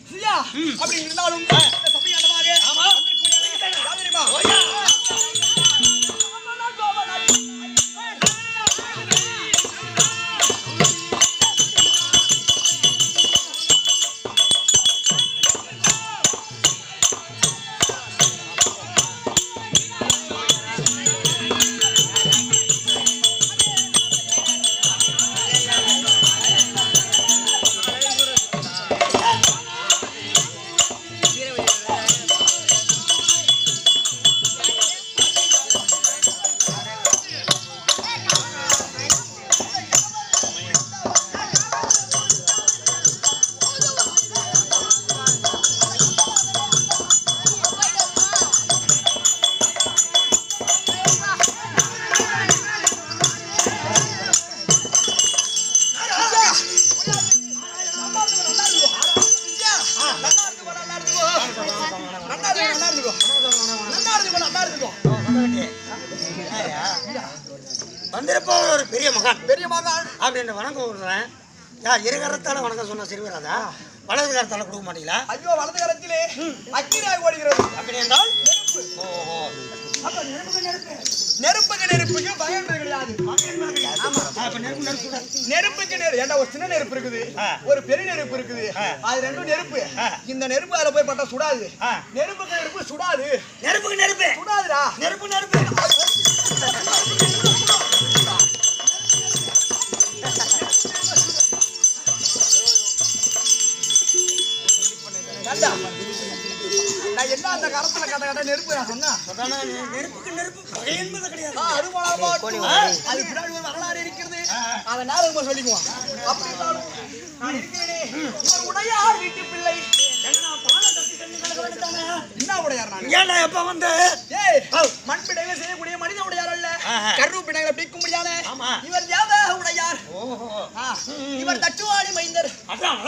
சரியா அப்படி இருந்தாலும் இந்த சபையானதாக ஆமா. வந்திருக்கக்கூடியவர்கள் யார் தெரியுமா? வந்திருப்பவர் ஒரு பெரிய மகான் பெரிய மகான் அப்படின்னு வணக்கம் விடுறேன் யா இருகரத்தால வணக்கம் சொன்ன சிறுவராதா வலது கரத்தால கொடுக்க மாட்டீங்களா ஐயோ வலது கரத்திலே அக்கினியாய் ஓடுகிறது அப்படி என்றால் ஓஹோ நெருப்புக்கு நெருப்புக்கு பயம் கிடையாது ஆமா அப்ப நெருப்பு நெருப்பு சுட. நெருப்புக்கு நெருப்பு ஏன்டா ஒரு சின்ன நெருப்பு இருக்குது ஆ. ஒரு பெரிய நெருப்பு இருக்குது ஆ. அது ரெண்டும் நெருப்பு ஆ. இந்த நெருப்பு அதுல போய் பட்டா சுடாது ஆ. நெருப்புக்கு நெருப்பு சுடாது நெருப்புக்கு நெருப்பு சுடாதுடா நெருப்பு நெருப்பு ஏன்டா? நான் என்ன அந்த கரத்துல கட்ட கட்ட நெருப்பு நான் சொன்னேன் அதானே, நெ- நெருப்புக்கு நெருப்பு பகை என்பது கிடையாது ஆ, அது போலாமா? ஆ, அது பின்னாடி ஒரு வரலாறு இருக்கிறது அதை ஞாபகமா சொல்லிக்குவோம் அப்படி இருந்தாலும் நான் இருக்கிறேனே இவர் உடையார் வீட்டு பிள்ளை என்ன உடையார் நான் ஏன்டா எப்ப வந்த ஏய் மண் பிடைகளை செய்யக்கூடிய மனித உடையார் அல்ல ஆஹா. கரு பிடைகளை பிடிக்கும் முடியாத ஆமா. இவர் தேவ உடையார் ஓஹோ ஆ, இவர் தட்டுவாடி மைந்தர் அதான்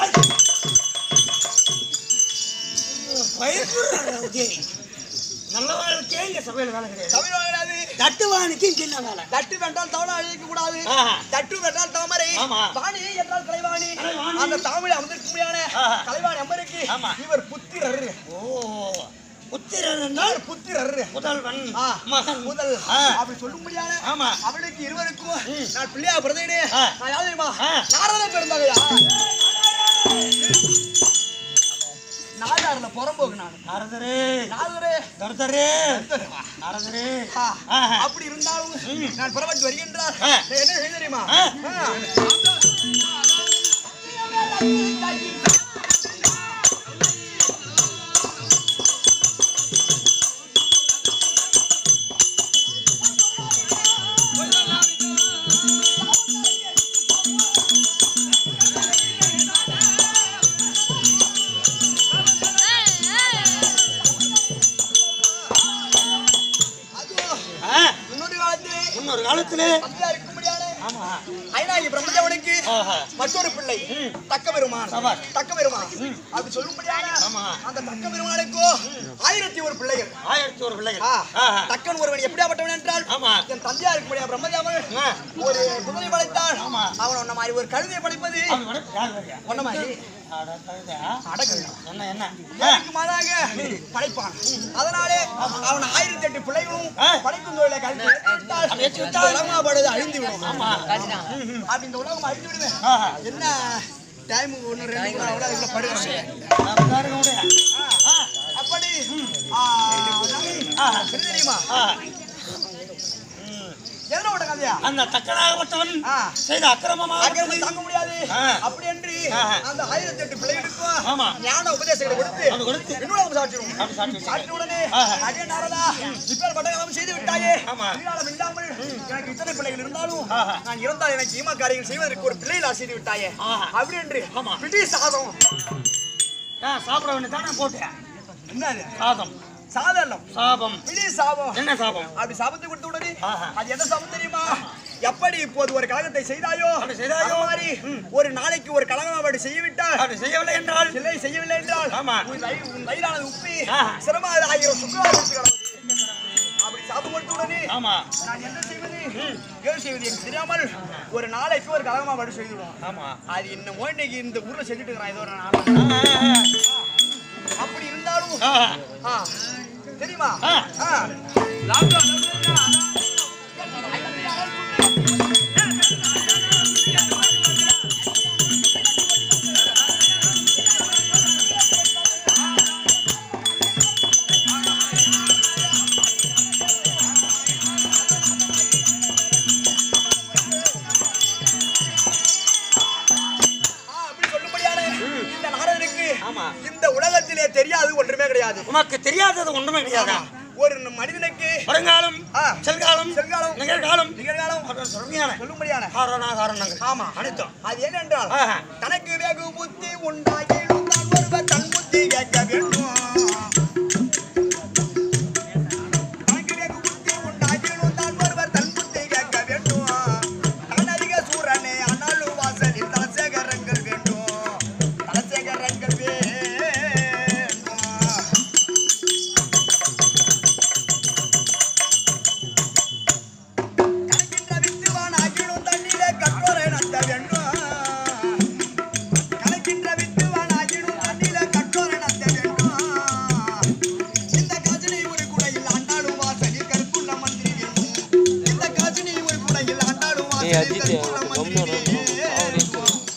பயப்படுறாங்க நல்லவர்களுக்கே இங்க சபையில வேலை கிடையாது தமிழ் கிடையாது தட்டுவானுக்கு இங்க என்ன வேலை தட்டு வென்றால் தவளை அழிக்க கூடாது ஆஹா. தட்டு வென்றால் தாமரை ஆமா. வாணி என்றால் கலைவாணி கலைவாணி. அந்த தாமரை அமர்ந்திருக்க முடியாத ஆஹா. கலைவாணி அமருக்கு ஆமா. இவர் புத்திரர் ஓ புத்திரன் என்றால் இவர் புத்திரர் முதல்வன் ஆ, மகன் முதல் ஆ. அப்படி சொல்ல முடியாத ஆமா. அவளுக்கு இருவருக்கும் ம். நான் பிள்ளையா பிறந்தேனே ஆ. நான் யார் தெரியுமா ஆ. நாரத பிறந்தாங்கயா நாடார்ல புறம்போக்கு நான் நாரதரே நாரதரே தரதரே நாரதரே ஆ, ஆஹா. அப்படி இருந்தாலும் நான் புறப்பட்டு வருகின்றார் ஆ. நான் என்ன செய்ய தெரியுமா ஆ. ஆ. அதுவும் ஆ, முன்னொரு காலத்திலே இன்னொரு காலத்துல அங்கேயா இருக்க முடியாது ஆமா ஐநாயகி பிரம்மதேவனுக்கு ஆஹா. மற்றொரு பிள்ளை ம். தக்க பெருமான் சபாஷ். தக்க பெருமான் அப்படி சொல்லும்படியாக ஆமா. அந்த தக்க பெருமானுக்கோ ஆயிரத்தி ஒரு பிள்ளைகள் ஆயிரத்தி ஒரு பிள்ளைகள் ஆ, ஆஹா. தக்கன் ஒருவன் எப்படியாப்பட்டவன் என்றால் ஆமா. என் தந்தையா இருக்க முடியாது பிரம்மதேவன் ஆ. ஒரு குதிரை படைத்தான் ஆமா. அவன் உன்ன மாதிரி ஒரு கழுதையை படைப்பது அவன் வடக்கு யார் வரையா? உன்ன மாதிரி அட கழுதை. அடக்கல் என்ன என்ன இதற்கு மாறாக படைப்பான் அதனாலே அவன் ஆயிரத்தி எட்டு பிள்ளைகளும் ஆ. படைக்கும் தொழிலை கழித்து விட்டால் அப்படி ஏற்றி விட்டால் உலகமாபடுது அழிந்து விடும் ஆமா. அப்படி இந்த உலகம் அழிந்து விடுவேன் ஆஹா. என்ன டைம் ஒன்று ரெண்டு கூட அவ்வளோ இதுல படுகிறேன் நம்ம பாருங்க உடைய. ஆ, அப்படி ஆ, ஆஹா. என்ன தெரியுமா ஆஹா. எதன விட கதையா அந்த தக்கனாகப்பட்டவன் ஆ. செய்த அக்கிரமமாக அக்கிரமத்தை தாங்க முடியாது ஆ. அப்படி என்று ஆஹா. அந்த ஆயிரத்தி எட்டு பிள்ளைகளுக்கும் ஆமா. ஞான உபதேசங்களை கொடுத்து அது கொடுத்து என்னோட சாட்சிடும் அப்படி சாட்சி வச்சு. சாட்சி உடனே ஆஹா. அடே நாரதா இப்பேர் பட்டகாலம் செய்து விட்டாயே ஆமா. வீணாளம் இல்லாமல் எனக்கு இத்தனை பிள்ளைகள் இருந்தாலும் ஆஹா. நான் இருந்தால் எனக்கு ஈமா காரியங்கள் செய்வதற்கு ஒரு பிள்ளைகள் செய்து விட்டாயே ஆஹா. அப்படி என்று ஆமா. பிடி சாதம் ஆ, சாப்பிட வேண்டியதானே போட்டேன் என்னது சாதம் சாதம் சாபம் பிடி சாபம் என்ன சாபம் அப்படி சாபத்தை கொடுத்த உடனே ஆஹா. அது என்ன சாபம் தெரியுமா எப்படி இப்போது ஒரு கழகத்தை செய்தாயோ அப்படி செய்தாயோ? அது மாதிரி ஒரு நாளைக்கு ஒரு கழகம் அப்படி செய்யவிட்டால் அப்படி செய்யவில்லை என்றால் இல்லை செய்யவில்லை என்றால் ஆமா. உன் வயிறு- உன் வயிறானது உப்பி ஆஹா. சிரமம் ஆயிரம் சுக்கரம் கொடுத்து கிடந்தது. அப்படி சாபம் கொடுத்த உடனே ஆமா நான் என்ன செய்வது ஏது செய்வது எனக்கு தெரியாமல் ஒரு நாளைக்கு ஒரு கழகமா அப்படி செய்துவிடுவோம் ஆமா அது என்னமோ இன்னைக்கு இந்த ஊர்ல செஞ்சுட்டு இருக்கிறான் ஏதோ ஒரு நாள் ஆ, ஆ, ஆ. ஆ. ஆ, தெரியுமா ஆ. ஆ. ஆ, அப்படி சொல்லும்படியான இந்த நாடகனுக்கு ஆமா. இந்த உலகத்திலே தெரியாது ஒன்றுமே கிடையாது உனக்கு தெரியாதது ஒன்றுமே கிடையாதா ஒரு மனிதனுக்கு வருங்காலம் ஆ. செல்காலம் செல்காலம், நிகழ்காலம் நிகழ்காலம் மற்றும் சொல்லியான சொல்லும்படியான காரண காரணங்கள் ஆமா அனைத்தும் அது ஏனென்றால் ஆஹா. தனக்கு வெகு புத்தி உண்டாகிடும் தான் ஒருவர் தன் புத்தி கேட்க வேண்டும் தனக்கு வெகு புத்தி உண்டாகிடும் தான் ஒருவர் தன் புத்தி கேட்க வேண்டும் தனதிக சூரனே ஆனாலும் வாசலில் தலசேகரங்கள் வேண்டும் தலசேகரங்கள் வேண்டும் கணக்கின்ற வித்துவான் ஆகிடும் தண்ணிலே கற்றோரை நட்ட வேண்டும் கணக்கின்ற வித்துவான் ஆகிடும் தண்ணிலே கற்றோரை நட்ட வேண்டும் இந்த கஜினி ஒரு குடையில் ஆண்டாடும் வாசலில் கற்குள்ள மந்திரி வேண்டும் இந்த கஜினி ஒரு குடையில் ஆண்டாடும் வாசலில் கற்குள்ள மந்திரி வேண்டும்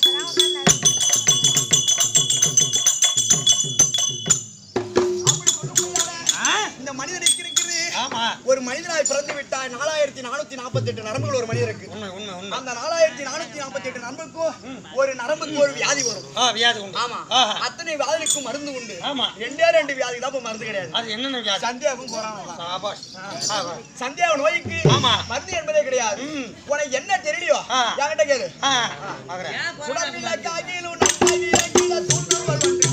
அப்படி சொல்லும்போது இந்த மனிதனுக்கு இருக்கிறது ஆமா ஒரு மனிதனாய் பிறந்து விட்டாய் நாலாயிரத்தி நானூத்தி நாற்பத்தி எட்டு நரம்புகள் ஒரு மனிதருக்கு உண்மை உண்மை உண்மை அந்த நாலாயிரத்தி நானூத்தி நாற்பத்தி எட்டு நரம்புக்கும் ஒரு நரம்புக்கு ஒரு வியாதி வரும் ஆ வியாதி உண்டு ஆமா ஆஹா. அத்தனை வியாதிக்கும் மருந்து உண்டு ஆமா ரெண்டே ரெண்டு வியாதி தான் இப்ப மருந்து கிடையாது அது என்னென்ன வியாதி சந்தியாவும் கொரோனா தான். சாபாஷ் ஆ, சந்தியாவு நோய்க்கு ஆமா. மருந்து என்பதே கிடையாது ம். உனக்கு என்ன தெரியலையோ ஆ. என்கிட்ட கேளு ஆ, பார்க்கறேன். சுடர்வில காகிலும் நன்றாகில கீழ தூண்டுருவல் வந்து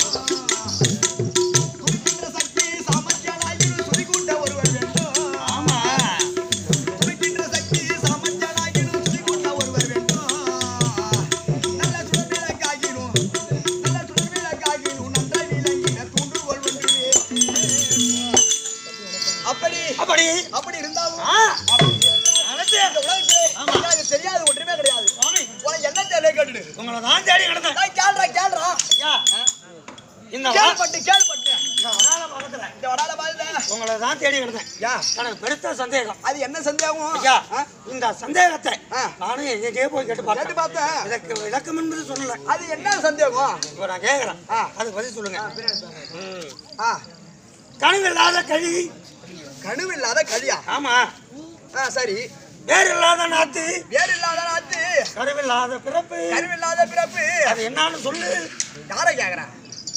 துடிக்கின்ற சக்தி சாமர்த்தியனாகிலும் சுரிகூட்ட ஒருவர் வேண்டும் ஆமா துடிக்கின்ற சக்தி சாமர்த்தியனாகிலும் சுரிகூட்ட ஒருவர் வேண்டும் நல்ல சுடர்விளக்காகிலும் நல்ல சுடர்விளக்காகிலும் நன்றாய் விளங்கின தூண்டுகோல் ஒன்று அப்படி அப்படி அப்படி இருந்தாலும் ஆ, அப்படி அனைத்து இந்த உலகத்திலே ஆமா. எனக்கு தெரியாது ஒன்றுமே கிடையாது சுவாமி உனக்கு என்ன தேவை கேட்டுடு உங்களை தான் தேடி கிடந்தேன் டேய், கேளுடா கேளுடா ஐயா இந்த வா- கேள்பட்டு கேள்பட்டு இந்த வராத பக்கத்துல இந்த வடால பாருடா உங்களை தான் தேடி கிடந்தேன் யா எனக்கு பெருத்த சந்தேகம் அது என்ன சந்தேகம் ஐயா ஆ? இந்த சந்தேகத்தை ஆ. நானும் எங்கேயே போய் கேட்டு கேட்டு பார்த்தேன் பார்த்தேன் இதற்கு விளக்கம் என்பது சொல்லல அது என்ன சந்தேகம் இப்ப நான் கேட்கறேன் ஆ. அதுக்கு பதில் சொல்லுங்க ம். ஆ கனவில்லாத கழி கணுவில்லாத களியா ஆமா ஆ சரி வேறு இல்லாத நாத்து வேறு இல்லாத நாத்து கருவில்லாத பிறப்பு கருவில்லாத பிறப்பு அது என்னன்னு சொல்லு யாரை கேக்குறேன்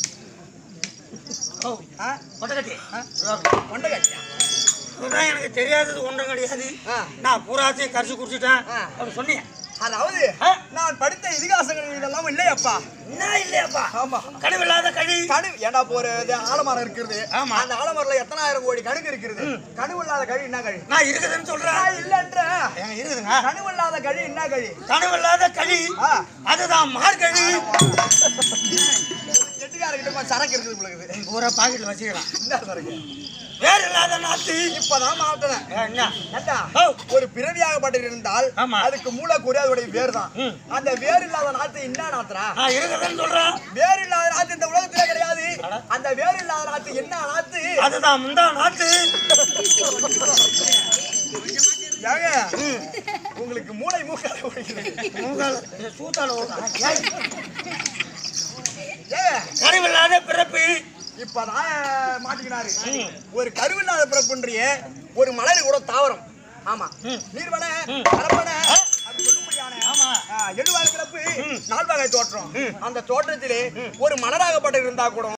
ஓ ஆ கொட்டக்கட்டி கொண்ட கட்டியா இதுதான் எனக்கு தெரியாதது ஒன்றும் கிடையாது ஆ. நான் பூராத்தையும் கரிச்சு குடிச்சிட்டேன் ஆ. அப்படி சொன்னீங்க அதாவது ஆ. நான் படித்த இதிகாசங்கள் இதெல்லாம் இல்லையப்பா என்ன இல்லையாப்பா ஆமா கனவில்லாத கழி கணு ஏன்னா இப்போ ஒரு இது ஆலமரம் இருக்கிறது ஆமா. அந்த ஆலமரம்ல எத்தனாயிரம் கோடி கணுக்கு இருக்கிறது கணுவு இல்லாத கழி என்ன கழி நான் இருக்குதுன்னு சொல்றேன் நான் இல்லன்ற ஏங்க இருக்குதுங்க கணுவு இல்லாத கழி என்ன கழி கனவில்லாத கழி ஆ. அதுதான் மார்கழி எட்டுக்காரங்கிட்ட சரக்கு இருக்குது உங்களுக்கு பூரா பாக்கெட்ல வச்சுக்கலாம் என்ன சரக்கு வேறு இல்லாத நாத்து இப்பதான் மாட்டேன் என்ன ஏண்டா, ஓ. ஒரு பிறவியாகப்பட்டிருந்தால் ஆமா. அதுக்கு மூலக்கூறு அதோடைய வேர் தான் ம். அந்த வேர் இல்லாத நாத்து என்ன நாத்துறா நான் இருக்குதுன்னு சொல்றேன் வேர் இல்லாத நாத்து இந்த உலகத்துல கிடையாது அட. அந்த வேர் இல்லாத நாத்து என்ன நாத்து அதுதான் முந்தா நாத்து ஏங்க உங்களுக்கு மூளை மூக்கால ஓடிக்கிறது மூங்கால சூத்தால ஓடுறான். ஏய், ஏங்க கனவில்லாத பிறப்பு இப்பதான் மாட்டிக்கினாரு ம். ஒரு கருவில்லாத பிறப்புன்றிய ஒரு மலர் கூட தாவரம் ஆமா ம். நீர்வன ம். கலப்பன ஆ. அது சொல்லும்படியான ஆமா ஆ, எழுவாழ் கிளப்பு ம். நால்வகை தோற்றம் ம். அந்த தோற்றத்திலே ஒரு மலராகப்பட்டு இருந்தா கூட